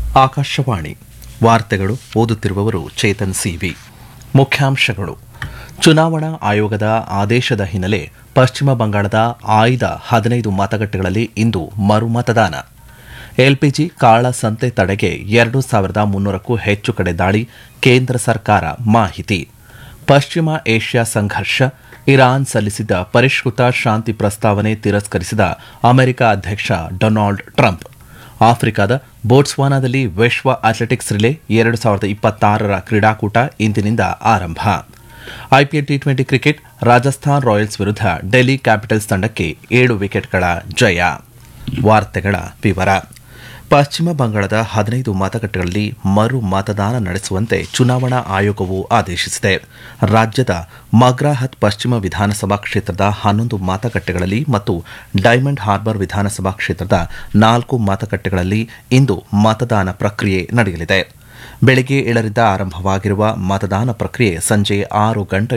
ಆಕಾಶವಾಣಿ ವಾರ್ತೆಗಳು ಓದುತ್ತಿರುವವರು ಚೇತನ್ ಸಿವಿ ಮುಖ್ಯಾಂಶಗಳು ಚುನಾವಣಾ ಆಯೋಗದ ಆದೇಶದ ಹಿನ್ನೆಲೆ ಪಶ್ಚಿಮ ಬಂಗಾಳದ ಆಯ್ದ ಹದಿನೈದು ಮತಗಟ್ಟೆಗಳಲ್ಲಿ ಇಂದು ಮರುಮತದಾನ ಎಲ್ಪಿಜಿ ಕಾಳಸಂತೆ ತಡೆಗೆ ಎರಡು ಸಾವಿರದ ಮುನ್ನೂರಕ್ಕೂ ಹೆಚ್ಚು ಕಡೆ ದಾಳಿ ಕೇಂದ್ರ ಸರ್ಕಾರ ಮಾಹಿತಿ ಪಶ್ಚಿಮ ಏಷ್ಯಾ ಸಂಘರ್ಷ ಇರಾನ್ ಸಲ್ಲಿಸಿದ್ದ ಪರಿಷ್ಕೃತ ಶಾಂತಿ ಪ್ರಸ್ತಾವನೆ ತಿರಸ್ಕರಿಸಿದ ಅಮೆರಿಕ ಅಧ್ಯಕ್ಷ ಡೊನಾಲ್ಡ್ ಟ್ರಂಪ್ ಆಫ್ರಿಕಾದ ಬೋಟ್ಸ್ವಾನಾದಲ್ಲಿ ವಿಶ್ವ ಅಥ್ಲೆಟಿಕ್ಸ್ ರಿಲೇ ಎರಡು ಸಾವಿರದ ಇಪ್ಪತ್ತಾರರ ಕ್ರೀಡಾಕೂಟ ಇಂದಿನಿಂದ ಆರಂಭ IPL T twenty cricket Rajasthan Royals ವಿರುದ್ಧ ಡೆಲ್ಲಿ ಕ್ಯಾಪಿಟಲ್ಸ್ ತಂಡಕ್ಕೆ ಏಳು ವಿಕೆಟ್ಗಳ ಜಯ ವಾರ್ತೆಗಳ ವಿವರ ಪಶ್ಚಿಮ ಬಂಗಾಳದ ಹದಿನೈದು ಮತಗಟ್ಟೆಗಳಲ್ಲಿ ಮರು ಮತದಾನ ನಡೆಸುವಂತೆ ಚುನಾವಣಾ ಆಯೋಗವು ಆದೇಶಿಸಿದೆ ರಾಜ್ಯದ ಮಗ್ರಾಹತ್ ಪಶ್ಚಿಮ ವಿಧಾನಸಭಾ ಕ್ಷೇತ್ರದ ಹನ್ನೊಂದು ಮತಗಟ್ಟೆಗಳಲ್ಲಿ ಮತ್ತು ಡೈಮಂಡ್ ಹಾರ್ಬರ್ ವಿಧಾನಸಭಾ ಕ್ಷೇತ್ರದ ನಾಲ್ಕು ಮತಗಟ್ಟೆಗಳಲ್ಲಿ ಇಂದು ಮತದಾನ ಪ್ರಕ್ರಿಯೆ ನಡೆಯಲಿದೆ ಬೆಳಗ್ಗೆ ಏಳರಿಂದ ಆರಂಭವಾಗಿರುವ ಮತದಾನ ಪ್ರಕ್ರಿಯೆ ಸಂಜೆ ಆರು ಗಂಟೆ